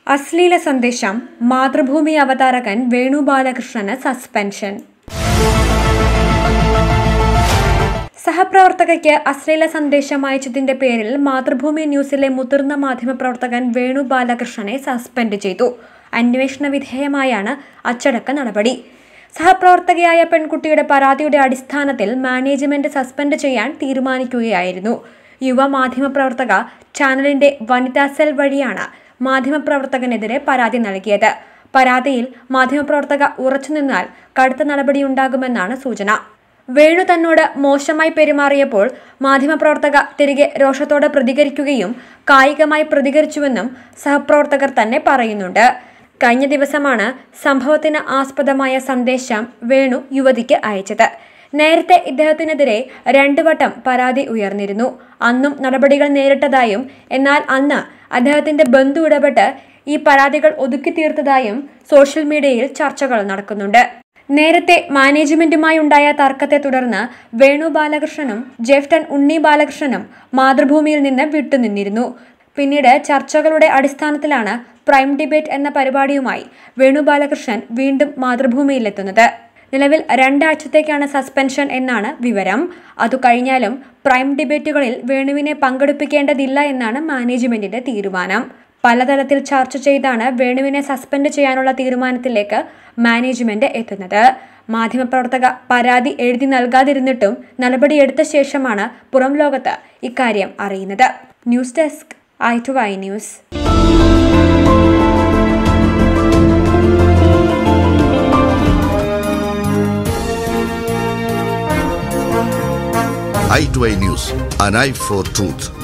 അശ്ലീല സന്ദേശം മാതൃഭൂമി അവതാരകൻ വേണു ബാലകൃഷ്ണന് സസ്പെൻഷൻ സഹപ്രവർത്തകയ്ക്ക് അശ്ലീല സന്ദേശം അയച്ചതിന്റെ പേരിൽ മാതൃഭൂമി ന്യൂസിലെ മുതിർന്ന മാധ്യമപ്രവർത്തകൻ വേണു ബാലകൃഷ്ണനെ സസ്പെൻഡ് ചെയ്തു അന്വേഷണ വിധേയമായാണ് അച്ചടക്ക നടപടി സഹപ്രവർത്തകയായ പെൺകുട്ടിയുടെ പരാതിയുടെ അടിസ്ഥാനത്തിൽ മാനേജ്മെന്റ് സസ്പെൻഡ് ചെയ്യാൻ തീരുമാനിക്കുകയായിരുന്നു യുവ മാധ്യമപ്രവർത്തക ചാനലിന്റെ വനിതാ സെൽ വഴിയാണ് മാധ്യമപ്രവർത്തകനെതിരെ പരാതി നൽകിയത് പരാതിയിൽ മാധ്യമപ്രവർത്തക ഉറച്ചുനിന്നാൽ കടുത്ത നടപടിയുണ്ടാകുമെന്നാണ് സൂചന വേണു തന്നോട് മോശമായി പെരുമാറിയപ്പോൾ മാധ്യമപ്രവർത്തക തിരികെ രോഷത്തോടെ പ്രതികരിക്കുകയും കായികമായി പ്രതികരിച്ചുവെന്നും സഹപ്രവർത്തകർ തന്നെ പറയുന്നുണ്ട് കഴിഞ്ഞ ദിവസമാണ് സംഭവത്തിന് ആസ്പദമായ സന്ദേശം വേണു യുവതിക്ക് അയച്ചത് നേരത്തെ ഇദ്ദേഹത്തിനെതിരെ രണ്ടു വട്ടം പരാതി ഉയർന്നിരുന്നു അന്നും നടപടികൾ നേരിട്ടതായും എന്നാൽ അന്ന് അദ്ദേഹത്തിന്റെ ബന്ധു ഇടപെട്ട് ഈ പരാതികൾ ഒതുക്കി തീർത്തതായും സോഷ്യൽ മീഡിയയിൽ ചർച്ചകൾ നടക്കുന്നുണ്ട് നേരത്തെ മാനേജ്മെന്റുമായി ഉണ്ടായ തർക്കത്തെ തുടർന്ന് വേണു ബാലകൃഷ്ണനും ജെഫ്റ്റൻ ഉണ്ണി ബാലകൃഷ്ണനും മാതൃഭൂമിയിൽ നിന്ന് വിട്ടുനിന്നിരുന്നു പിന്നീട് ചർച്ചകളുടെ അടിസ്ഥാനത്തിലാണ് പ്രൈം ഡിബേറ്റ് എന്ന പരിപാടിയുമായി വേണു ബാലകൃഷ്ണൻ വീണ്ടും മാതൃഭൂമിയിലെത്തുന്നത് നിലവിൽ രണ്ടാഴ്ചത്തേക്കാണ് സസ്പെൻഷൻ എന്നാണ് വിവരം അതു കഴിഞ്ഞാലും പ്രൈം ഡിബേറ്റുകളിൽ വേണുവിനെ പങ്കെടുപ്പിക്കേണ്ടതില്ല എന്നാണ് മാനേജ്മെന്റിന്റെ തീരുമാനം പലതരത്തിൽ ചർച്ച ചെയ്താണ് വേണുവിനെ സസ്പെൻഡ് ചെയ്യാനുള്ള തീരുമാനത്തിലേക്ക് മാനേജ്മെന്റ് എത്തുന്നത് മാധ്യമപ്രവർത്തക പരാതി എഴുതി നൽകാതിരുന്നിട്ടും നടപടിയെടുത്ത ശേഷമാണ് പുറം ലോകത്ത് ഇക്കാര്യം അറിയുന്നത് news desk I two I news i2i News, an eye for truth.